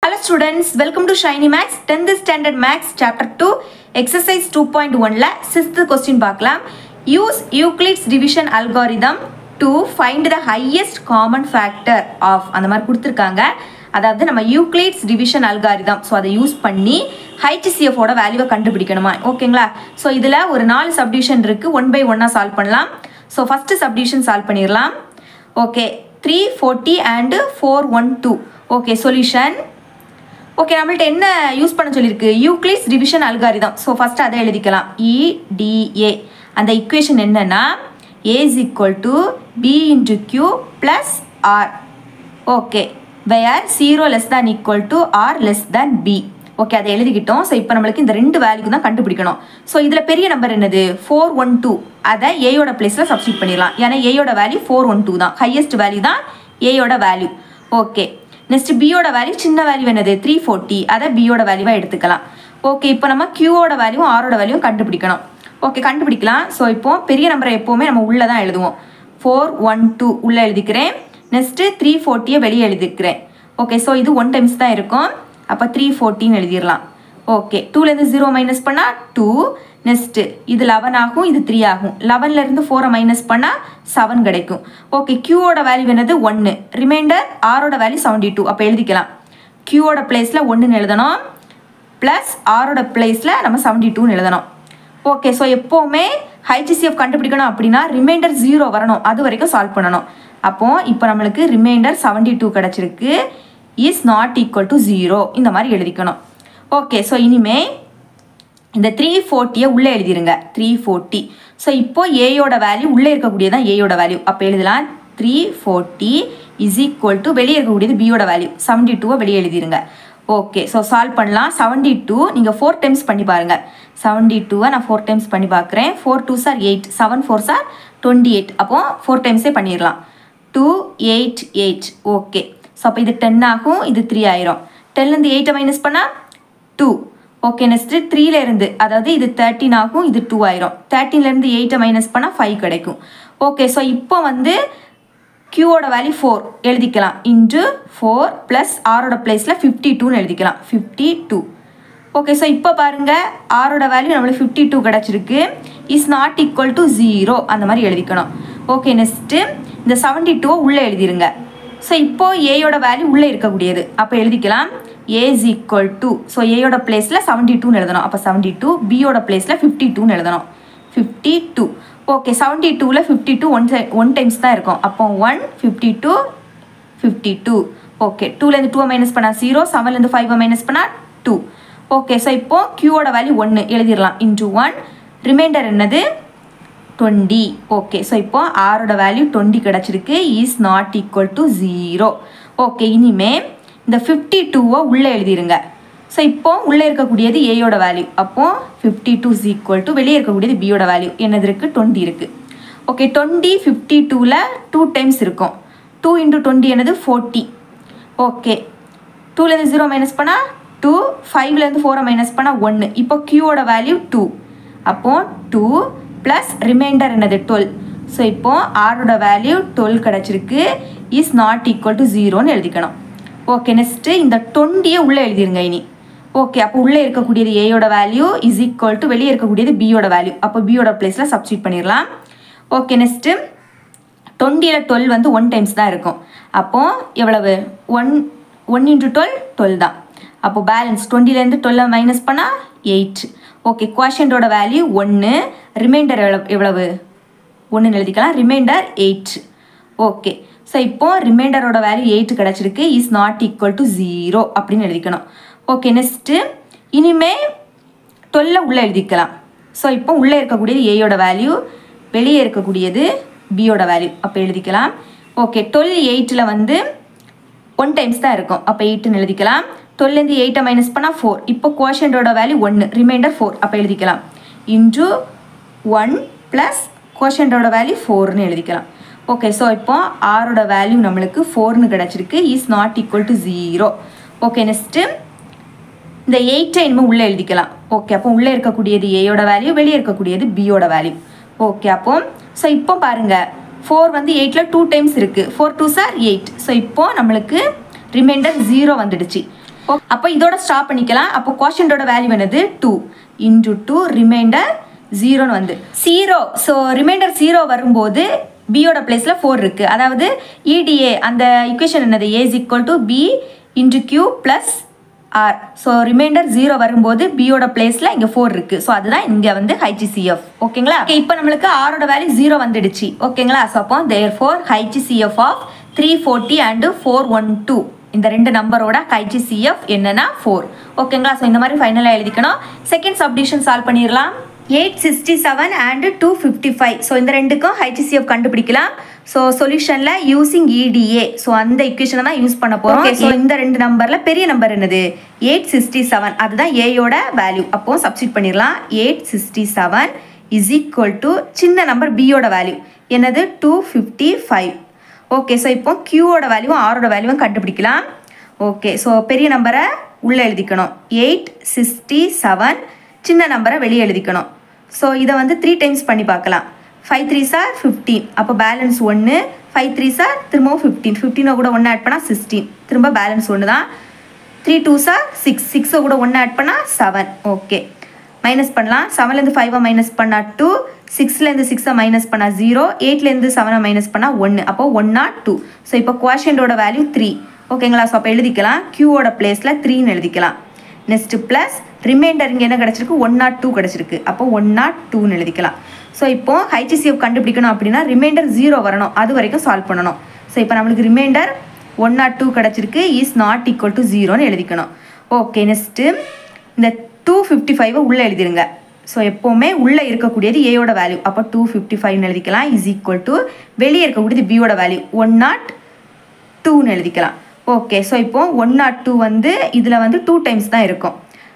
Hello students, welcome to Shiny Max 10th Standard Max Chapter 2 Exercise 2.1ல 6th question பார்க்கலாம் Use Euclid's division algorithm to find the highest common factor of அந்த மாதிரி கொடுத்துருக்காங்க அதாவது நம்ம Euclid's division algorithm so அதை use பண்ணி ஹைச்சிசிஎஃபோட வேல்யூவை கண்டுபிடிக்கணுமா ஓகேங்களா ஸோ இதில் ஒரு நாலு சப்டிவிஷன் இருக்குது ஒன் பை ஒன்னாக சால்வ் பண்ணலாம் ஸோ ஃபஸ்ட்டு சப்டிவிஷன் சால்வ் பண்ணிடலாம் okay three forty and four one two okay solution okay நம்மள்ட்ட என்ன யூஸ் பண்ண சொல்லியிருக்கு Euclid's division algorithm so first அதை எழுதிக்கலாம் இடிஏ அந்த இக்குவேஷன் என்னன்னா a is equal to b into q plus r okay where zero less than equal to R less than B okay அதை எழுதிக்கிட்டோம் ஸோ இப்போ நம்மளுக்கு இந்த ரெண்டு வேல்யூக்கு தான் கண்டுபிடிக்கணும் ஸோ இதில் பெரிய நம்பர் என்னது ஃபோர் ஒன் டூ அதை ஏயோட பிளேஸில் சப்ஸ்டிட் பண்ணிடலாம் ஏன்னா ஏயோட வேல்யூ ஃபோர் ஒன் டூ தான் ஹையஸ்ட் வேல்யூ தான் ஏயோட வேல்யூ ஓகே நெக்ஸ்ட் பியோட வேல்யூ சின்ன வேல்யூ என்னது த்ரீ ஃபோர்ட்டி அதை பியோட வேல்யூவாக எடுத்துக்கலாம் ஓகே இப்போ நம்ம கியூவோட வேல்யூ ஆரோட வேல்யூ கண்டுபிடிக்கணும் ஓகே கண்டுபிடிக்கலாம் ஸோ இப்போ பெரிய நம்பரை எப்போவுமே நம்ம உள்ளே தான் எழுதுவோம் ஃபோர் ஒன் டூ உள்ளே எழுதிக்கிறேன் நெக்ஸ்ட்டு த்ரீ ஃபோர்ட்டியை வெளியே எழுதிக்கிறேன் ஓகே ஸோ இது ஒன் டைம்ஸ் தான் இருக்கும் அப்போ த்ரீ ஃபோர்ட்டின்னு எழுதிடலாம் ஓகே டூலேருந்து ஜீரோ மைனஸ் பண்ணால் டூ நெக்ஸ்ட்டு இது லெவன் ஆகும் இது த்ரீ ஆகும் லெவன்லேருந்து ஃபோரை மைனஸ் பண்ணால் செவன் கிடைக்கும் ஓகே கியூவோட வேல்யூ என்னது ஒன்று ரிமைண்டர் ஆரோட வேல்யூ செவன்டி டூ அப்போ எழுதிக்கலாம் கியூவோட பிளேஸில் ஒன்றுன்னு எழுதணும் ப்ளஸ் ஆரோட பிளேஸில் நம்ம செவன்டி டூன்னு எழுதணும் ஓகே ஸோ எப்போவுமே ஹைச்சிசிஎஃப் கண்டுபிடிக்கணும் அப்படின்னா ரிமைண்டர் ஜீரோ வரணும் அது வரைக்கும் சால்வ் பண்ணணும் அப்போது இப்போ நம்மளுக்கு ரிமைண்டர் செவன்டி டூ கிடச்சிருக்கு is not equal to zero இந்த மாதிரி எழுதிக்கணும் ஓகே ஸோ இனிமே இந்த த்ரீ ஃபோர்ட்டியை உள்ளே எழுதிருங்க த்ரீ ஃபோர்ட்டி ஸோ இப்போ ஏயோட வேல்யூ உள்ளே இருக்கக்கூடியதான் ஏயோட வேல்யூ அப்போ எழுதலாம் three forty is equal to வெளியே இருக்கக்கூடியது பியோட வேல்யூ செவன்டி டூவை வெளியே எழுதிருங்க ஓகே ஸோ சால்வ் பண்ணலாம் செவன்டி டூ நீங்கள் ஃபோர் டைம்ஸ் பண்ணி பாருங்கள் செவன்டி டூவை நான் ஃபோர் டைம்ஸ் பண்ணி பார்க்குறேன் four two sir eight seven four sir twenty eight அப்போது ஃபோர் டைம்ஸே பண்ணிடலாம் two eight eight okay so அப்போ இது டென் ஆகும் இது த்ரீ ஆயிரும் டென்லேருந்து எயிட்டை மைனஸ் பண்ணால் டூ ஓகே நெக்ஸ்ட்டு த்ரீலேருந்து அதாவது இது தேர்ட்டின் ஆகும் இது டூ ஆயிரும் தேர்ட்டின்லேருந்து எயிட்டை மைனஸ் பண்ணால் ஃபைவ் கிடைக்கும் ஓகே ஸோ இப்போ வந்து கியூவோட வேல்யூ ஃபோர் எழுதிக்கலாம் இன்ட்டு ஃபோர் ப்ளஸ் ஆரோட பிளேஸில் ஃபிஃப்டி டூன்னு எழுதிக்கலாம் ஃபிஃப்டி டூ ஓகே ஸோ இப்போ பாருங்கள் ஆரோட வேல்யூ நம்மளுக்கு ஃபிஃப்டி டூ கிடச்சிருக்கு is not equal to zero அந்த மாதிரி எழுதிக்கணும் ஓகே நெக்ஸ்ட்டு இந்த செவன்டி டூவை உள்ளே எழுதிருங்க ஸோ இப்போ ஏயோட வேல்யூ உள்ளே இருக்கக்கூடியது அப்போ எழுதிக்கலாம் a is equal to so ஏயோட பிளேஸில் செவன்டி டூன்னு எழுதணும் அப்போ செவன்டி டூ பியோட பிளேஸில் ஃபிஃப்டி டூன்னு எழுதணும் ஃபிஃப்டி டூ ஓகே செவன்டி டூவில் fifty two one one times தான் இருக்கும் அப்போ one fifty two fifty two okay டூலேருந்து டூவை மைனஸ் பண்ணால் ஜீரோ செவன்லேருந்து ஃபைவை மைனஸ் பண்ணால் டூ ஓகே ஸோ இப்போது க்யூவோட வேல்யூ ஒன்று எழுதிடலாம் இன்ட்டு ஒன் ரிமைண்டர் என்னது டுவெண்ட்டி ஓகே ஸோ இப்போ ஆரோட வேல்யூ டுவெண்ட்டி கிடச்சிருக்கு is not equal to zero okay இனிமே இந்த ஃபிஃப்டி டூவை உள்ளே எழுதிருங்க ஸோ இப்போ உள்ளே இருக்கக்கூடியது ஏயோட வேல்யூ அப்போது fifty two is equal to வெளியே இருக்கக்கூடியது பியோட வேல்யூ என்னது இருக்குது டுவெண்ட்டி இருக்குது ஓகே டுவெண்ட்டி ஃபிஃப்டி டூவில் டூ டைம்ஸ் இருக்கும் டூ இன்ட்டு டுவெண்ட்டி என்னது ஃபோர்ட்டி ஓகே டூலேருந்து ஜீரோ மைனஸ் பண்ணால் டூ ஃபைவ்லேருந்து ஃபோரை மைனஸ் பண்ணால் ஒன்று இப்போ க்யூவோட வேல்யூ டூ அப்போது டூ ப்ளஸ் ரிமைண்டர் என்னது டுவெல் ஸோ இப்போது ஆரோட வேல்யூ டுவெல் கிடச்சிருக்கு இஸ் நாட் ஈக்குவல் டு ஜீரோன்னு எழுதிக்கணும் ஓகே நெக்ஸ்ட்டு இந்த டுவெண்ட்டியை உள்ளே எழுதிருங்க இனி ஓகே அப்போ உள்ளே இருக்கக்கூடியது ஏயோட வேல்யூ இஸ் ஈக்குவல் டு வெளியே இருக்கக்கூடியது பியோட வேல்யூ அப்போ பியோட பிளேஸில் சப்ஸ்டியூட் பண்ணிடலாம் ஓகே நெக்ஸ்ட்டு டுவெண்ட்டியில் டுவெல் வந்து ஒன் டைம்ஸ் தான் இருக்கும் அப்போது எவ்வளவு one one into twelve twelve தான் அப்போ பேலன்ஸ் டுவெண்ட்டிலேருந்து டுவெல்லை மைனஸ் பண்ணால் எயிட் ஓகே குவாஷன்டோட வேல்யூ ஒன்று ரிமைண்டர் எவ்வளவு எவ்வளவு ஒன்றுன்னு எழுதிக்கலாம் ரிமைண்டர் எயிட் ஓகே ஸோ இப்போ ரிமைண்டரோட வேல்யூ எயிட் கிடச்சிருக்கு is not equal to zero அப்படின்னு எழுதிக்கணும் ஓகே நெக்ஸ்ட்டு இனிமே டுவெல்ல உள்ளே எழுதிக்கலாம் ஸோ இப்போ உள்ளே இருக்கக்கூடியது ஏயோட வேல்யூ வெளியே இருக்கக்கூடியது பியோட வேல்யூ அப்போ எழுதிக்கலாம் ஓகே டுவெல் எயிட்டில் வந்து ஒன் டைம்ஸ் தான் இருக்கும் அப்போ எயிட்டுன்னு எழுதிக்கலாம் டுவெல்லேருந்து எயிட்டை மைனஸ் பண்ணால் ஃபோர் இப்போ கோஷன்டோட வேல்யூ ஒன்று ரிமைண்டர் ஃபோர் அப்போ எழுதிக்கலாம் இன்ட்டு ஒன் ப்ளஸ் கோஷன்டோட வேல்யூ ஃபோர்னு எழுதிக்கலாம் ஓகே ஸோ இப்போ ஆரோட வேல்யூ நம்மளுக்கு ஃபோர்னு கிடச்சிருக்கு is not equal to zero okay next இந்த எயிட்டை இனிமேல் உள்ளே எழுதிக்கலாம் ஓகே அப்போ உள்ளே இருக்கக்கூடியது ஏயோட வேல்யூ வெளியே இருக்கக்கூடியது பியோட வேல்யூ ஓகே அப்போ ஸோ இப்போ பாருங்கள் ஃபோர் வந்து எயிட்டில் டூ டைம்ஸ் இருக்குது four two sir eight so இப்போ நம்மளுக்கு ரிமைண்டர் ஜீரோ வந்துடுச்சு அப்போ இதோட ஸ்டாப் பண்ணிக்கலாம் அப்போ கோஷன்டோட வேல்யூ என்னது டூ இன்டூ டூ ரிமைண்டர் ஜீரோன்னு வந்து ஜீரோ ஸோ ரிமைண்டர் ஜீரோ வரும்போது பியோட பிளேஸில் ஃபோர் இருக்குது அதாவது இடிஏ அந்த இக்குவேஷன் என்னது a is equal to b into q plus r so remainder zero வரும்போது பியோட பிளேஸில் இங்கே ஃபோர் இருக்குது ஸோ அதுதான் இங்கே வந்து ஹைச்சிசிஎஃப் ஓகேங்களா ஓகே இப்போ நம்மளுக்கு ஆரோட வேல்யூ ஜீரோ வந்துடுச்சு ஓகேங்களா ஸோ அப்போ therefore HCF of three forty and four one two இந்த ரெண்டு நம்பரோட ஹைச்சிசிஎஃப் என்னன்னா ஃபோர் ஓகேங்களா ஸோ இந்த மாதிரி ஃபைனலாக எழுதிக்கணும் செகண்ட் சப்டிஷன் சால்வ் பண்ணிடலாம் eight sixty seven and two fifty five so இந்த ரெண்டுக்கும் ஹைச்சிசிஎஃப் கண்டுபிடிக்கலாம் ஸோ சொல்யூஷனில் யூசிங் இடிஏ ஸோ அந்த இக்குவேஷனை தான் யூஸ் பண்ண போகிறோம் ஸோ இந்த ரெண்டு நம்பரில் பெரிய நம்பர் என்னது எயிட் சிக்ஸ்டி செவன் அதுதான் ஏயோட வேல்யூ அப்போ சப்ஸ்டிட் பண்ணிடலாம் eight sixty seven is equal to சின்ன நம்பர் பியோட வேல்யூ என்னது two fifty five okay so இப்போ கியூவோட வேல்யூவும் ஆரோட வேல்யூவும் கண்டுபிடிக்கலாம் ஓகே ஸோ பெரிய நம்பரை உள்ளே எழுதிக்கணும் எயிட் சிக்ஸ்டி செவன் சின்ன நம்பரை வெளியே எழுதிக்கணும் ஸோ இதை வந்து த்ரீ டைம்ஸ் பண்ணி பார்க்கலாம் ஃபைவ் த்ரீ சார் ஃபிஃப்டீன் அப்போ பேலன்ஸ் ஒன்று ஃபைவ் த்ரீ சார் திரும்பவும் ஃபிஃப்டீன் ஃபிஃப்டீனை கூட ஒன்று ஆட் பண்ணால் சிக்ஸ்டீன் திரும்ப பேலன்ஸ் ஒன்று தான் த்ரீ டூ சார் சிக்ஸ் சிக்ஸை கூட ஒன்று ஆட் பண்ணால் செவன் ஓகே மைனஸ் பண்ணலாம் செவன்லேருந்து ஃபைவை மைனஸ் பண்ணால் டூ சிக்ஸ்லேருந்து சிக்ஸை மைனஸ் பண்ணால் ஜீரோ எயிட்லேருந்து செவனை மைனஸ் பண்ணால் ஒன்று அப்போ ஒன் நாட் டூ ஸோ இப்போ குவாஷன்டோட வேல்யூ த்ரீ ஓகேங்களா ஸோ அப்போ எழுதிக்கலாம் க்யூவோட பிளேஸில் த்ரீன்னு எழுதிக்கலாம் நெக்ஸ்ட்டு ப்ளஸ் ரிமைண்டர் இங்கே என்ன கிடச்சிருக்கு ஒன் நாட் டூ கிடச்சிருக்கு அப்போ ஒன் நாட் டூன்னு எழுதிக்கலாம் ஸோ இப்போ ஹைச்சிசிஎஃப் கண்டுபிடிக்கணும் அப்படின்னா ரிமைண்டர் ஜீரோ வரணும் அது வரைக்கும் சால்வ் பண்ணணும் ஸோ இப்போ நம்மளுக்கு ரிமைண்டர் ஒன் நாட் டூ கிடச்சிருக்கு இஸ் நாட் ஈக்குவல் டு ஜீரோன்னு எழுதிக்கணும் ஓகே நெக்ஸ்ட்டு இந்த டூ ஃபிஃப்டி ஃபைவை உள்ளே எழுதிருங்க ஸோ எப்போவுமே உள்ளே இருக்கக்கூடியது ஏயோட வேல்யூ அப்போ டூ ஃபிஃப்டி ஃபைவ்னு எழுதிக்கலாம் இஸ் ஈக்குவல் டு வெளியே இருக்கக்கூடியது பியோட வேல்யூ ஒன் நாட் டூன்னு எழுதிக்கலாம் ஓகே ஸோ இப்போ ஒன் நாட் டூ வந்து இதில் வந்து டூ டைம்ஸ் தான் இருக்கும்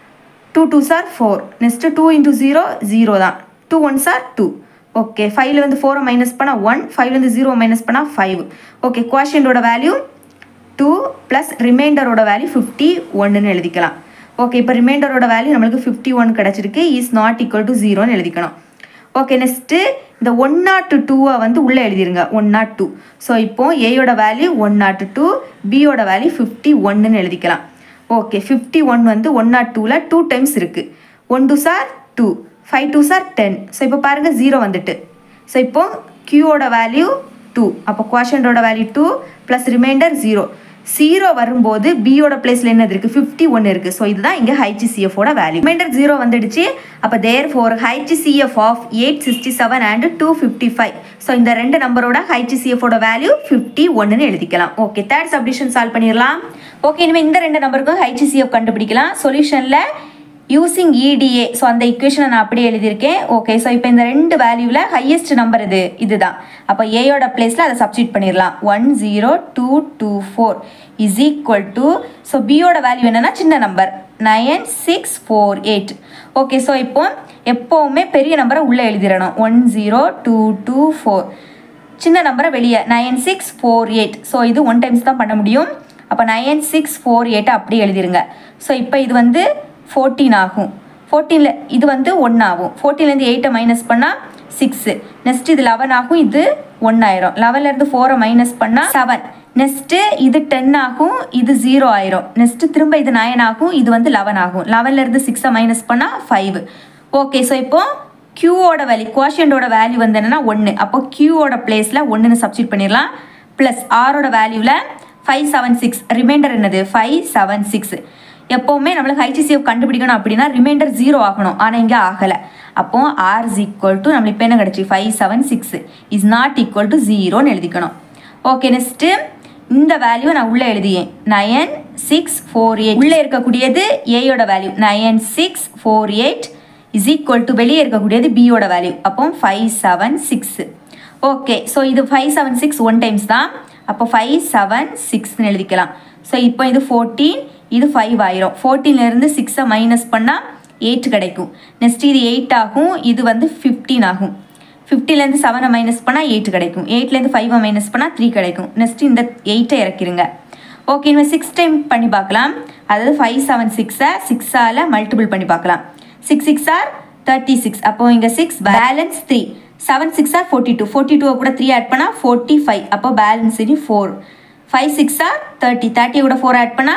two two sir four next two into zero zero தான் two one sir two okay ஃபைவ்ல வந்து ஃபோரை மைனஸ் பண்ணால் ஒன் ஃபைவ்லேருந்து ஜீரோ மைனஸ் பண்ணால் ஃபைவ் ஓகே குவாஷனோட வேல்யூ டூ ப்ளஸ் ரிமைண்டரோட வேல்யூ ஃபிஃப்டி ஒன்றுன்னு எழுதிக்கலாம் ஓகே இப்போ ரிமைண்டரோட வேல்யூ நம்மளுக்கு ஃபிஃப்டி ஒன் கிடச்சிருக்கு இஸ் நாட் ஈக்குவல் டு ஜீரோன்னு எழுதிக்கணும் ஓகே நெக்ஸ்ட்டு இந்த ஒன் நாட் டூவை வந்து உள்ளே எழுதிருங்க ஒன் நாட் டூ ஸோ இப்போ ஏயோட வேல்யூ ஒன் நாட் டூ பியோட வேல்யூ ஃபிஃப்டி ஒன்றுன்னு எழுதிக்கலாம் ஓகே ஃபிஃப்டி ஒன் வந்து ஒன் நாட் டூவில் டூ டைம்ஸ் இருக்குது one two sir two five two sir ten so இப்போ பாருங்கள் ஜீரோ வந்துட்டு ஸோ இப்போ கியூவோட வேல்யூ டூ அப்போ குவாஷனோட value two plus remainder zero zero வரும்போது பியோட பிளேஸில் என்னது இருக்குது ஃபிஃப்டி ஒன் இருக்குது ஸோ இதுதான் இங்கே ஹைச்சிசிஎஃபோட வேல்யூ ரிமைண்டர் ஜீரோ வந்துடுச்சு அப்போ therefore HCF of eight sixty seven and two fifty five so இந்த ரெண்டு நம்பரோட ஹைச்சிசிஎஃபோட வேல்யூ ஃபிஃப்டி ஒன்றுன்னு எழுதிக்கலாம் ஓகே தேர்ட் சப்டிஷன் சால்வ் பண்ணிடலாம் ஓகே இனிமேல் இந்த ரெண்டு நம்பருக்கும் ஹைச்சிசிஎஃப் கண்டுபிடிக்கலாம் சொல்யூஷனில் யூசிங் இடிஏ ஸோ அந்த இக்குவேஷனை நான் அப்படியே எழுதியிருக்கேன் ஓகே ஸோ இப்போ இந்த ரெண்டு வேல்யூவில் ஹையஸ்ட் நம்பர் இது இதுதான் அப்போ ஏயோட பிளேஸில் அதை சப்ஸ்டியூட் பண்ணிடலாம் one zero two two four is equal to so பியோட வேல்யூ என்னென்னா சின்ன number nine six four eight okay so இப்போ எப்போவுமே பெரிய நம்பரை உள்ளே எழுதிடணும் one zero two two four சின்ன நம்பரை வெளியே nine six four eight so இது ஒன் டைம்ஸ் தான் பண்ண முடியும் அப்போ நயன் சிக்ஸ் ஃபோர் எயிட்டை அப்படியே எழுதிருங்க ஸோ இப்போ இது வந்து ஃபோர்டீன் ஆகும் ஃபோர்டீனில் இது வந்து ஒன் ஆகும் ஃபோர்டீன்லேருந்து எயிட்டை மைனஸ் பண்ணால் சிக்ஸு நெக்ஸ்ட் இது லெவன் ஆகும் இது ஒன் ஆயிரும் லெவன்லேருந்து ஃபோரை மைனஸ் பண்ணால் செவன் நெக்ஸ்ட்டு இது டென் ஆகும் இது ஜீரோ ஆயிரும் நெக்ஸ்ட்டு திரும்ப இது நைன் ஆகும் இது வந்து லெவன் ஆகும் லெவன்லேருந்து சிக்ஸை மைனஸ் பண்ணால் ஃபைவ் ஓகே ஸோ இப்போ க்யூவோட வேல்யூ குவாஷியண்டோட வேல்யூ வந்து என்னென்னா ஒன்று அப்போ க்யூவோட பிளேஸில் ஒன்றுன்னு சப்ஸ்டியூட் பண்ணிடலாம் ப்ளஸ் ஆரோட வேல்யூவில் ஃபைவ் செவன் சிக்ஸ் ரிமைண்டர் என்னது ஃபைவ் செவன் சிக்ஸ் எப்போவுமே நம்மளுக்கு ஹைச்சிசிஎஃப் கண்டுபிடிக்கணும் அப்படின்னா ரிமைண்டர் ஜீரோ ஆகணும் ஆனால் இங்கே ஆகலை அப்போ ஆர் இஸ் ஈக்குவல் டு நம்மளுக்கு இப்போ என்ன கிடச்சி five seven six is not equal to ஜீரோன்னு எழுதிக்கணும் ஓகே நெக்ஸ்ட்டு இந்த வேல்யூ நான் உள்ளே எழுதியேன் நயன் சிக்ஸ் ஃபோர் எயிட் உள்ளே இருக்கக்கூடியது ஏயோட value nine six four eight is equal to வெளியே இருக்கக்கூடியது பியோட வேல்யூ அப்போ five seven six okay so இது five seven six one times தான் அப்போ ஃபைவ் செவன் சிக்ஸ்னு எழுதிக்கலாம் ஸோ இப்போ இது ஃபோர்டீன் இது ஃபைவ் ஆயிரும் ஃபோர்டீன்லேருந்து சிக்ஸை மைனஸ் பண்ணால் எயிட் கிடைக்கும் நெக்ஸ்ட் இது எயிட் ஆகும் இது வந்து ஃபிஃப்டீன் ஆகும் ஃபிஃப்டிலேருந்து செவனை மைனஸ் பண்ணால் எயிட் கிடைக்கும் எயிட்லேருந்து ஃபைவை மைனஸ் பண்ணால் த்ரீ கிடைக்கும் நெக்ஸ்ட் இந்த எயிட்டை இறக்கிருங்க ஓகே இனிமேல் சிக்ஸ் டைம் பண்ணி பார்க்கலாம் அதாவது ஃபைவ் செவன் சிக்ஸை சிக்ஸால் மல்டிபிள் பண்ணி பார்க்கலாம் six six are thirty six அப்போ இங்கே six balance three seven six are forty two forty டூவை கூட த்ரீ ஆட் பண்ணால் ஃபோர்ட்டி ஃபைவ் அப்போ பேலன்ஸ் இனி four five six are thirty தேர்ட்டியை கூட ஃபோர் ஆட் பண்ணால்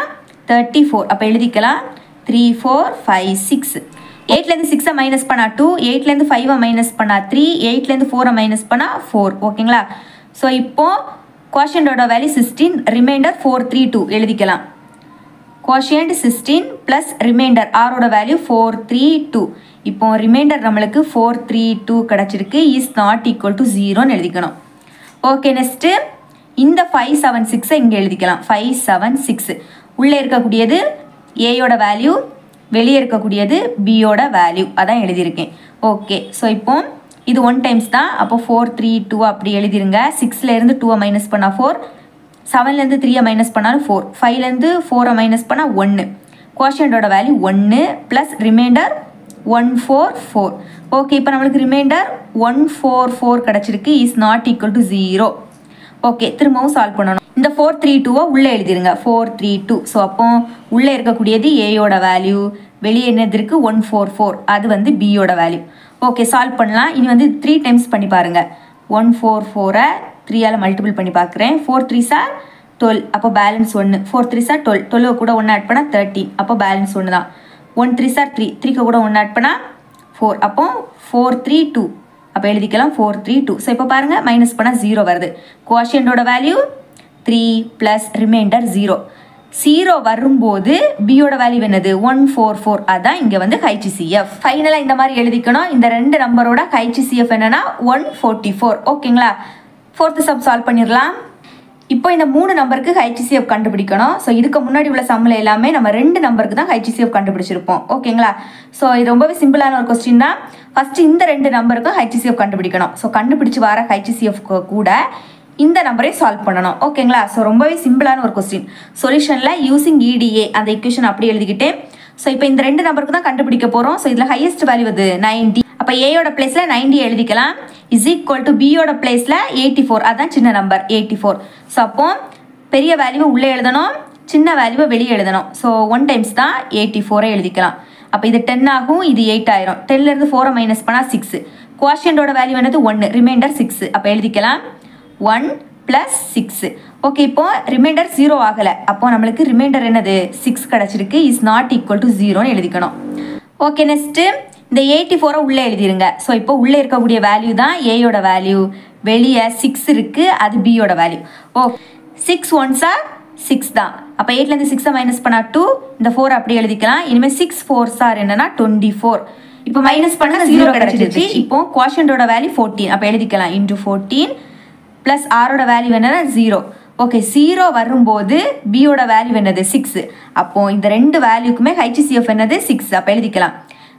தேர்ட்டி ஃபோர் அப்போ எழுதிக்கலாம் த்ரீ ஃபோர் ஃபைவ் சிக்ஸ் எயிட்லேருந்து சிக்ஸை மைனஸ் பண்ணால் டூ எயிட்லேருந்து ஃபைவை மைனஸ் பண்ணால் த்ரீ எயிட்லேருந்து ஃபோரை மைனஸ் பண்ணால் ஃபோர் ஓகேங்களா ஸோ இப்போ குவாஷனோட value sixteen remainder four three two எழுதிக்கலாம் குவாஷியன்ட் சிக்ஸ்டீன் ப்ளஸ் ரிமைண்டர் ஆரோட வேல்யூ ஃபோர் த்ரீ டூ இப்போ ரிமைண்டர் நம்மளுக்கு ஃபோர் த்ரீ டூ கிடச்சிருக்கு இஸ் நாட் ஈக்குவல் டு ஜீரோன்னு எழுதிக்கணும் ஓகே நெக்ஸ்ட்டு இந்த ஃபைவ் செவன் சிக்ஸை இங்கே எழுதிக்கலாம் ஃபைவ் செவன் சிக்ஸ் உள்ளே இருக்கக்கூடியது ஏயோட வேல்யூ வெளியே இருக்கக்கூடியது பியோட வேல்யூ அதான் எழுதியிருக்கேன் ஓகே ஸோ இப்போ இது ஒன் டைம்ஸ் தான் அப்போ ஃபோர் த்ரீ டூ அப்படி எழுதிருங்க சிக்ஸ்லேருந்து டூவை மைனஸ் பண்ணால் ஃபோர் செவன்லேருந்து த்ரீயை மைனஸ் பண்ணாலும் ஃபோர் ஃபைவ்லேருந்து ஃபோரை மைனஸ் பண்ணால் ஒன்று குவாஷியண்டோட வேல்யூ ஒன்று plus remainder one four four okay இப்போ நம்மளுக்கு ரிமைண்டர் ஒன் ஃபோர் ஃபோர் கிடச்சிருக்கு is not equal to zero okay திரும்பவும் சால்வ் பண்ணணும் இந்த ஃபோர் த்ரீ டூவை உள்ளே எழுதிருங்க ஃபோர் த்ரீ டூ ஸோ அப்போ உள்ளே இருக்கக்கூடியது ஏயோட வேல்யூ வெளியே என்னது இருக்குது ஒன் ஃபோர் ஃபோர் அது வந்து பியோட வேல்யூ ஓகே சால்வ் பண்ணலாம் இனி வந்து த்ரீ டைம்ஸ் பண்ணி பாருங்கள் ஒன் ஃபோர் ஃபோரை த்ரீயால் மல்டிபிள் பண்ணி பார்க்குறேன் ஃபோர் த்ரீ சார் டுவெல் அப்போ பேலன்ஸ் ஒன்று ஃபோர் த்ரீ சார் டுவெல் டுவெல் கூட ஒன்று ஆட் பண்ணால் தேர்ட்டின் அப்போ பேலன்ஸ் ஒன்று தான் ஒன் த்ரீ சார் த்ரீ த்ரீக்கு கூட ஒன்று ஆட் பண்ணால் ஃபோர் அப்போ ஃபோர் த்ரீ டூ அப்போ எழுதிக்கலாம் ஃபோர் த்ரீ டூ ஸோ இப்போ பாருங்கள் மைனஸ் பண்ணால் ஜீரோ வருது குவாஷியண்டோட value three plus remainder zero zero வரும்போது பியோட வேல்யூ என்னது ஒன் ஃபோர் ஃபோர் அதான் இங்கே வந்து ஹைச்சிசிஎஃப் ஃபைனலாக இந்த மாதிரி எழுதிக்கணும் இந்த ரெண்டு நம்பரோட ஹைச்சிசிஎஃப் என்னன்னா ஒன் ஃபோர்ட்டி ஃபோர் ஓகேங்களா ஃபோர்த்து சம் சால்வ் பண்ணிடலாம் இப்போ இந்த மூணு நம்பருக்கு ஹைச்சிசிஎஃப் கண்டுபிடிக்கணும் ஸோ இதுக்கு முன்னாடி உள்ள சம்மில் எல்லாமே நம்ம ரெண்டு நம்பருக்கு தான் ஹைச்சிசிஎஃப் கண்டுபிடிச்சிருப்போம் ஓகேங்களா ஸோ இது ரொம்பவே சிம்பிளான ஒரு கொஸ்டின் தான் ஃபஸ்ட்டு இந்த ரெண்டு நம்பருக்கும் ஹைச்சிசிஎஃப் கண்டுபிடிக்கணும் ஸோ கண்டுபிடிச்சு வர ஹைச்சிசிஎஃப் கூட இந்த நம்பரை சால்வ் பண்ணணும் ஓகேங்களா ஸோ ரொம்பவே சிம்பிளான ஒரு கொஸ்டின் சொல்யூஷனில் யூசிங் இடிஏ அந்த இக்குவேஷன் அப்படி எழுதிக்கிட்டேன் ஸோ இப்போ இந்த ரெண்டு நம்பருக்கு தான் கண்டுபிடிக்க போகிறோம் ஸோ இதில் ஹையஸ்ட் வேல்யூ அது நைன்டி அப்போ ஏயோட பிளேஸில் நைன்டி எழுதிக்கலாம் இஸ் ஈக்குவல் டு பியோட பிளேஸில் எயிட்டி ஃபோர் அதான் சின்ன நம்பர் எயிட்டி ஃபோர் ஸோ அப்போ பெரிய வேல்யூவை உள்ளே எழுதணும் சின்ன வேல்யூவை வெளியே எழுதணும் ஸோ ஒன் டைம்ஸ் தான் எயிட்டி ஃபோரை எழுதிக்கலாம் அப்போ இது டென் ஆகும் இது எயிட் ஆயிரும் டென்லேருந்து ஃபோரை மைனஸ் பண்ணால் சிக்ஸ் குவாஷியண்டோட வேல்யூ என்னது ஒன்று ரிமைண்டர் சிக்ஸ் அப்போ எழுதிக்கலாம் ஒன் ப்ளஸ் சிக்ஸு ஓகே இப்போ ரிமைண்டர் ஜீரோ ஆகலை அப்போ நம்மளுக்கு ரிமைண்டர் என்னது சிக்ஸ் கிடச்சிருக்கு இஸ் நாட் ஈக்குவல் டு ஜீரோன்னு எழுதிக்கணும் ஓகே நெக்ஸ்ட்டு இந்த எயிட்டி ஃபோரை உள்ளே எழுதிருங்க ஸோ இப்போ உள்ளே இருக்கக்கூடிய வேல்யூ தான் ஏயோட வேல்யூ வெளியே சிக்ஸ் இருக்குது அது பியோட வேல்யூ ஓ சிக்ஸ் ஒன்ஸா சிக்ஸ் தான் அப்போ எயிட்லேருந்து சிக்ஸை மைனஸ் பண்ணால் டூ இந்த ஃபோர் அப்படி எழுதிக்கலாம் இனிமேல் சிக்ஸ் ஃபோர் சார் என்னன்னா டுவெண்ட்டி ஃபோர் இப்போ மைனஸ் பண்ணால் ஜீரோ கிடச்சிருச்சு இப்போ குவாஷண்டோட வேல்யூ ஃபோர்டீன் அப்போ எழுதிக்கலாம் இன்டூ ஃபோர்டீன் ப்ளஸ் ஆரோட வேல்யூ என்னன்னா ஜீரோ ஓகே ஜீரோ வரும்போது பியோட வேல்யூ என்னது சிக்ஸ் அப்போ இந்த ரெண்டு வேல்யூக்குமே ஹைச்சிசிஎஃப் என்னது சிக்ஸ் அப்போ எழுதிக்கலாம்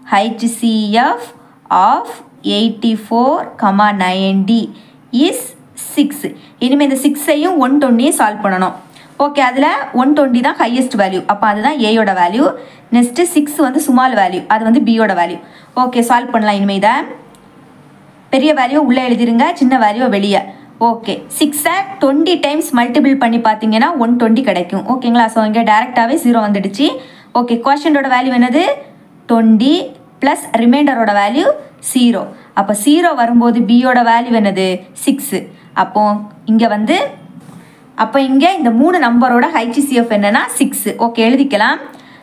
HCF of eighty four comma ninety is six இனிமேல் இந்த சிக்ஸையும் ஒன் டுவெண்ட்டியும் சால்வ் பண்ணணும் ஓகே அதில் ஒன் டுவெண்ட்டி தான் ஹையஸ்ட் வேல்யூ அப்போ அதுதான் ஏயோட வேல்யூ நெக்ஸ்ட்டு சிக்ஸ் வந்து சுமால் வேல்யூ அது வந்து பியோட வேல்யூ ஓகே சால்வ் பண்ணலாம் இனிமேல் இதை பெரிய வேல்யூ உள்ளே எழுதிருங்க சின்ன வேல்யூ வெளியே ஓகே சிக்ஸை டுவெண்ட்டி டைம்ஸ் மல்டிபிள் பண்ணி பார்த்தீங்கன்னா ஒன் டுவெண்ட்டி கிடைக்கும் ஓகேங்களா ஸோ இங்கே டேரெக்டாகவே ஜீரோ வந்துடுச்சு ஓகே கொஷனோட வேல்யூ என்னது டுவெண்ட்டி ப்ளஸ் ரிமைண்டரோட வேல்யூ ஜீரோ அப்போ ஜீரோ வரும்போது பியோட வேல்யூ என்னது சிக்ஸு அப்போ இங்கே வந்து அப்போ இங்கே இந்த மூணு நம்பரோட ஹைச்சிசிஎஃப் என்னன்னா சிக்ஸு ஓகே எழுதிக்கலாம்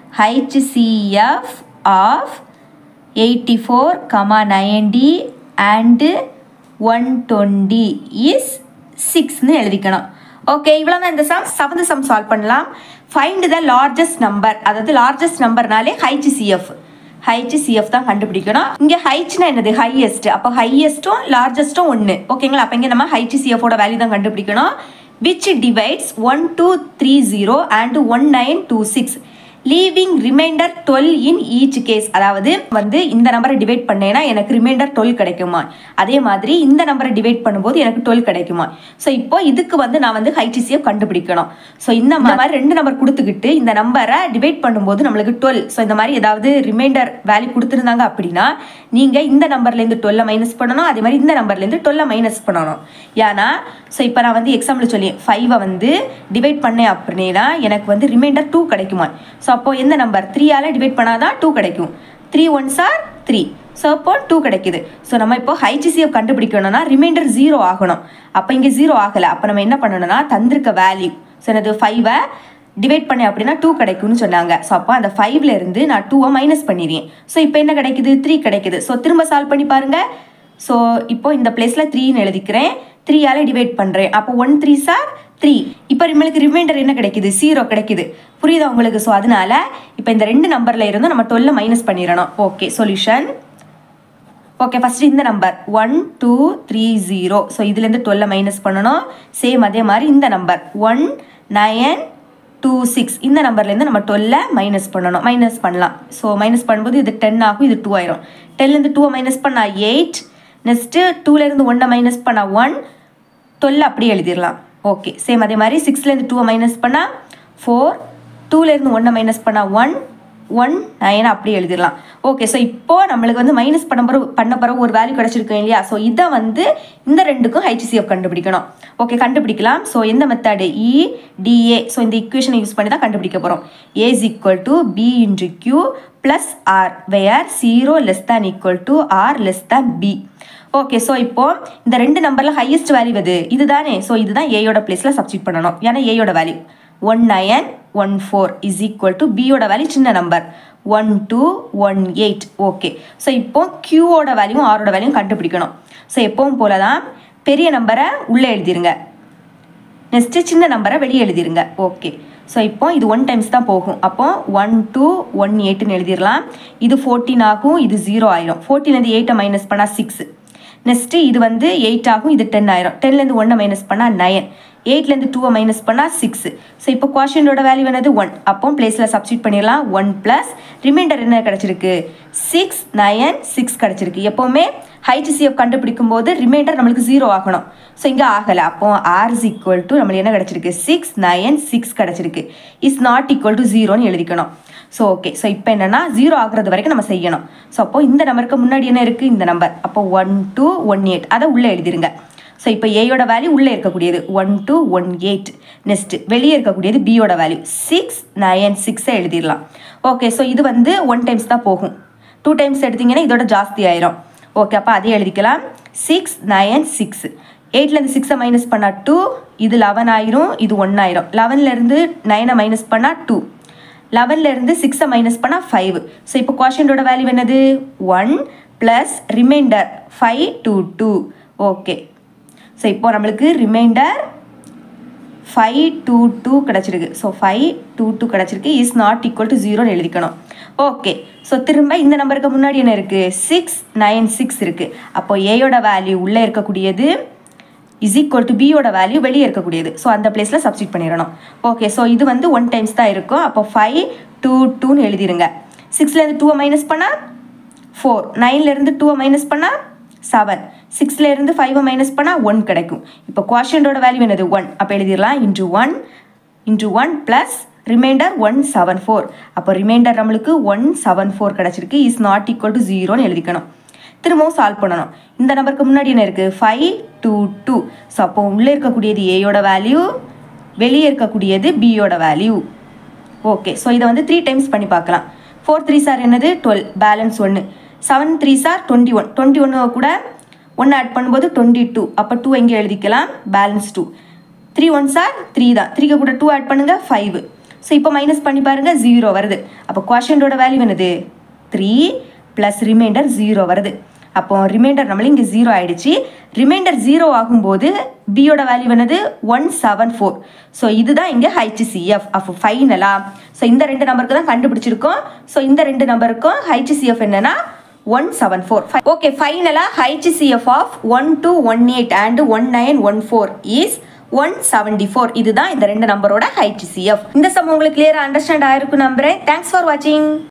HCF of eighty four comma ninety and one twenty is சிக்ஸ்னு எழுதிக்கணும் ஓகே இவ்வளோ தான் இந்த சம் செவன்த் சம் சால்வ் பண்ணலாம் ஃபைண்ட் த லார்ஜஸ்ட் நம்பர் அதாவது லார்ஜஸ்ட் நம்பர்னாலே ஹைச்சிசிஎஃப் ஹைச்சிசிஎஃப் தான் கண்டுபிடிக்கணும் இங்கே ஹைச்னா என்னது ஹையஸ்ட் அப்போ ஹையஸ்ட்டும் லார்ஜஸ்ட்டும் ஒன்று ஓகேங்களா அப்போ இங்கே நம்ம ஹைச்சிசிஎஃபோட வேல்யூ தான் கண்டுபிடிக்கணும் which divides one two three zero and one nine two six leaving remainder twelve in each case அதாவது வந்து இந்த நம்பரை டிவைட் பண்ணேன்னா எனக்கு ரிமைண்டர் டுவெல் கிடைக்குமா அதே மாதிரி இந்த நம்பரை டிவைட் பண்ணும்போது எனக்கு டுவெல் கிடைக்குமா ஸோ இப்போ இதுக்கு வந்து நான் வந்து ஹைச்சிசிஎஃப் கண்டுபிடிக்கணும் ஸோ இந்த மாதிரி ரெண்டு நம்பர் கொடுத்துக்கிட்டு இந்த நம்பரை டிவைட் பண்ணும்போது நம்மளுக்கு டுவெல் ஸோ இந்த மாதிரி ஏதாவது ரிமைண்டர் வேல்யூ கொடுத்துருந்தாங்க அப்படின்னா நீங்கள் இந்த நம்பர்லேருந்து டுவெல்லை மைனஸ் பண்ணணும் அதே மாதிரி இந்த நம்பர்லேருந்து டுவெல்லை மைனஸ் பண்ணணும் ஏன்னா ஸோ இப்போ நான் வந்து எக்ஸாம்பிள் சொல்லி ஃபைவை வந்து டிவைட் பண்ணேன் அப்படின்னா எனக்கு வந்து ரிமைண்டர் டூ கிடைக்குமா ஸோ அப்போ எந்த நம்பர் த்ரீயால் டிவைட் பண்ணாதான் டூ கிடைக்கும் three ones are three so அப்போ டூ கிடைக்குது ஸோ நம்ம இப்போ ஹைச்சிசிஎஃப் கண்டுபிடிக்கணும்னா ரிமைண்டர் ஜீரோ ஆகணும் அப்போ இங்கே ஜீரோ ஆகலை அப்போ நம்ம என்ன பண்ணணும்னா தந்திருக்க வேல்யூ ஸோ எனது ஃபைவை டிவைட் பண்ணேன் அப்படின்னா டூ கிடைக்கும்னு சொன்னாங்க ஸோ அப்போ அந்த ஃபைவ்ல இருந்து நான் டூவை மைனஸ் பண்ணிடுறேன் ஸோ இப்போ என்ன கிடைக்குது த்ரீ கிடைக்குது ஸோ திரும்ப சால்வ் பண்ணி பாருங்க ஸோ இப்போ இந்த பிளேஸில் த்ரீன்னு எழுதிக்கிறேன் த்ரீயால் டிவைட் பண்ணுறேன் அப்போ ஒன் த்ரீ சார் த்ரீ இப்போ நம்மளுக்கு ரிமைண்டர் என்ன கிடைக்குது ஜீரோ கிடைக்குது புரியுதா உங்களுக்கு ஸோ அதனால இப்போ இந்த ரெண்டு நம்பரில் இருந்து நம்ம டுவெல்ல மைனஸ் பண்ணிடணும் ஓகே சொல்யூஷன் ஓகே ஃபஸ்ட்டு இந்த number one two three zero so இதுலேருந்து டுவெல்ல மைனஸ் பண்ணணும் சேம் அதே மாதிரி இந்த number one nine two six இந்த நம்பர்லேருந்து நம்ம டுவெல்ல மைனஸ் பண்ணணும் மைனஸ் பண்ணலாம் ஸோ மைனஸ் பண்ணும்போது இது டென் ஆகும் இது டூ ஆயிரும் டென்லேருந்து டூவை மைனஸ் பண்ணால் எயிட் நெக்ஸ்ட்டு டூலேருந்து ஒன்னை மைனஸ் பண்ணால் ஒன் டுவெல் அப்படியே எழுதிடலாம் ஓகே சேம் அதே மாதிரி சிக்ஸ்லேருந்து டூவை மைனஸ் பண்ணால் ஃபோர் டூலேருந்து ஒன்றை மைனஸ் பண்ணால் ஒன் ஒன் நைன் அப்படியே எழுதிடலாம் ஓகே ஸோ இப்போ நம்மளுக்கு வந்து மைனஸ் பண்ண பிறகு பண்ண பிறகு ஒரு வேல்யூ கிடச்சிருக்கும் இல்லையா ஸோ இதை வந்து இந்த ரெண்டுக்கும் ஹைச்சிசிஎஃப் கண்டுபிடிக்கணும் ஓகே கண்டுபிடிக்கலாம் ஸோ எந்த மெத்தடு இ டிஏ ஸோ இந்த இக்குவேஷனை யூஸ் பண்ணி தான் கண்டுபிடிக்க போகிறோம் A is equal to B into Q plus R where zero less than equal to R less than B okay so இப்போ இந்த ரெண்டு நம்பரில் ஹையஸ்ட் வேல்யூ எது இதுதானே ஸோ இதுதான் ஏயோட பிளேஸில் சப்ஸ்டியூட் பண்ணணும் ஏன்னா ஏயோட value one nine one four is equal to பியோட வேல்யூ சின்ன number one two one eight okay so இப்போ கியூவோட வேல்யூவும் ஆரோட வேல்யூவும் கண்டுபிடிக்கணும் ஸோ எப்பவும் போல தான் பெரிய நம்பரை உள்ளே எழுதிருங்க நெக்ஸ்ட்டு சின்ன நம்பரை வெளியே எழுதிருங்க ஓகே ஸோ இப்போ இது ஒன் டைம்ஸ் தான் போகும் அப்போ ஒன் டூ ஒன் எயிட்னு எழுதிடலாம் இது ஃபோர்டீன் ஆகும் இது ஜீரோ ஆயிரும் ஃபோர்டீன்லேருந்து எயிட்டை மைனஸ் பண்ணால் சிக்ஸ் நெக்ஸ்ட்டு இது வந்து எயிட் ஆகும் இது டென் ஆயிரும் டென்லேருந்து ஒன்னை மைனஸ் பண்ணால் நயன் எயிட்லேருந்து டூவை மைனஸ் பண்ணால் சிக்ஸ் ஸோ இப்போ குவாஷனோட வேல்யூ என்னது ஒன் அப்போ பிளேஸில் சப்ஸ்டியூட் பண்ணிடலாம் ஒன் ப்ளஸ் ரிமைண்டர் என்ன கிடச்சிருக்கு சிக்ஸ் நயன் சிக்ஸ் கிடச்சிருக்கு எப்போவுமே ஹைச்சிசிஎஃப் கண்டுபிடிக்கும் போது ரிமைண்டர் நம்மளுக்கு ஜீரோ ஆகணும் ஸோ இங்கே ஆகலை அப்போ ஆர் இஸ் ஈக்குவல் டு நம்மளுக்கு என்ன கிடச்சிருக்கு சிக்ஸ் நயன் சிக்ஸ் கிடச்சிருக்கு இஸ் நாட் ஈக்குவல் டு ஜீரோன்னு எழுதிக்கணும் ஸோ ஓகே ஸோ இப்போ என்னென்னா ஜீரோ ஆகுறது வரைக்கும் நம்ம செய்யணும் ஸோ அப்போ இந்த நம்பருக்கு முன்னாடி என்ன இருக்குது இந்த நம்பர் அப்போ ஒன் டூ ஒன் எயிட் அதை உள்ளே எழுதிருங்க ஸோ இப்போ ஏயோட வேல்யூ உள்ளே இருக்கக்கூடியது one two one eight next வெளியே இருக்கக்கூடியது பியோட வேல்யூ சிக்ஸ் நயன் சிக்ஸை எழுதிடலாம் ஓகே ஸோ இது வந்து ஒன் டைம்ஸ் தான் போகும் டூ டைம்ஸ் எடுத்தீங்கன்னா இதோட ஜாஸ்தி ஆயிரும் ஓகே அப்போ அதே எழுதிக்கலாம் சிக்ஸ் நயன் சிக்ஸ் எயிட்லேருந்து சிக்ஸை மைனஸ் பண்ணால் டூ இது லெவன் ஆயிரும் இது ஒன் ஆயிரும் லெவன்லேருந்து நைனை மைனஸ் பண்ணால் டூ லெவன்லேருந்து சிக்ஸை மைனஸ் பண்ணால் ஃபைவ் ஸோ இப்போ குவாஷனோட வேல்யூ என்னது one plus remainder five two two okay so இப்போ நம்மளுக்கு ரிமைண்டர் ஃபைவ் டூ டூ கிடச்சிருக்கு ஸோ ஃபைவ் டூ டூ கிடச்சிருக்கு இஸ் நாட் ஈக்குவல் டு ஜீரோன்னு எழுதிக்கணும் ஓகே ஸோ திரும்ப இந்த நம்பருக்கு முன்னாடி என்ன இருக்குது சிக்ஸ் நைன் சிக்ஸ் இருக்குது அப்போ ஏயோட வேல்யூ உள்ளே இருக்கக்கூடியது இஸ் ஈக்குவல் டு பியோட வேல்யூ வெளியே இருக்கக்கூடியது ஸோ அந்த பிளேஸில் சப்ஸ்டியூட் பண்ணிடணும் ஓகே ஸோ இது வந்து ஒன் டைம்ஸ் தான் இருக்கும் அப்போ ஃபைவ் டூ டூன்னு எழுதிருங்க சிக்ஸ்லேருந்து டூவை மைனஸ் பண்ணால் ஃபோர் நைன்லேருந்து டூவை மைனஸ் பண்ணால் செவன் சிக்ஸ்லேருந்து ஃபைவை மைனஸ் பண்ணால் ஒன் கிடைக்கும் இப்போ குவாஷனோட வேல்யூ என்னது ஒன் அப்போ எழுதிடலாம் into one into one plus remainder one seven four அப்போ ரிமைண்டர் நம்மளுக்கு ஒன் செவன் ஃபோர் கிடச்சிருக்கு இஸ் நாட் ஈக்குவல் டு ஜீரோன்னு எழுதிக்கணும் திரும்பவும் சால்வ் பண்ணணும் இந்த நம்பருக்கு முன்னாடி என்ன இருக்குது ஃபைவ் டூ டூ ஸோ அப்போ உள்ளே இருக்கக்கூடியது ஏயோட வேல்யூ வெளியே இருக்கக்கூடியது பியோட வேல்யூ ஓகே ஸோ இதை வந்து த்ரீ டைம்ஸ் பண்ணி பார்க்கலாம் ஃபோர் த்ரீ சார் என்னது டுவெல் பேலன்ஸ் ஒன்று செவன் த்ரீ சார் டுவெண்ட்டி ஒன் டுவெண்ட்டி ஒன்று கூட ஒன்று ஆட் பண்ணும்போது டுவெண்ட்டி டூ அப்போ டூ எங்கே எழுதிக்கலாம் பேலன்ஸ் டூ த்ரீ ஒன் சார் த்ரீ தான் த்ரீக்கு கூட டூ ஆட் பண்ணுங்கள் ஃபைவ் ஸோ இப்போ மைனஸ் பண்ணி பாருங்கள் ஜீரோ வருது அப்போ குவாஷனோட வேல்யூ என்னது த்ரீ ப்ளஸ் ரிமைண்டர் ஜீரோ வருது அப்போ ரிமைண்டர் நம்மள இங்கே ஜீரோ ஆயிடுச்சு ரிமைண்டர் ஜீரோ ஆகும்போது பியோட வேல்யூ என்னது ஒன் செவன் ஃபோர் ஸோ இதுதான் இங்கே ஹைச்சிசிஎஃப் அப்போ ஃபைனலா ஸோ இந்த ரெண்டு நம்பருக்கு தான் கண்டுபிடிச்சிருக்கோம் ஸோ இந்த ரெண்டு நம்பருக்கும் ஹைச்சிசிஎஃப் என்னன்னா ஒன் செவன் ஃபோர் ஓகே ஃபைனலாக HCF of one two one eight and one nine one four is one seventy four இதுதான் இந்த ரெண்டு நம்பரோட ஹைச்சிசிஎஃப் இந்த சம் உங்களுக்கு கிளியராக அண்டர்ஸ்டாண்ட் ஆயிருக்கும் நம்புறேன் தேங்க்ஸ் ஃபார் வாட்சிங்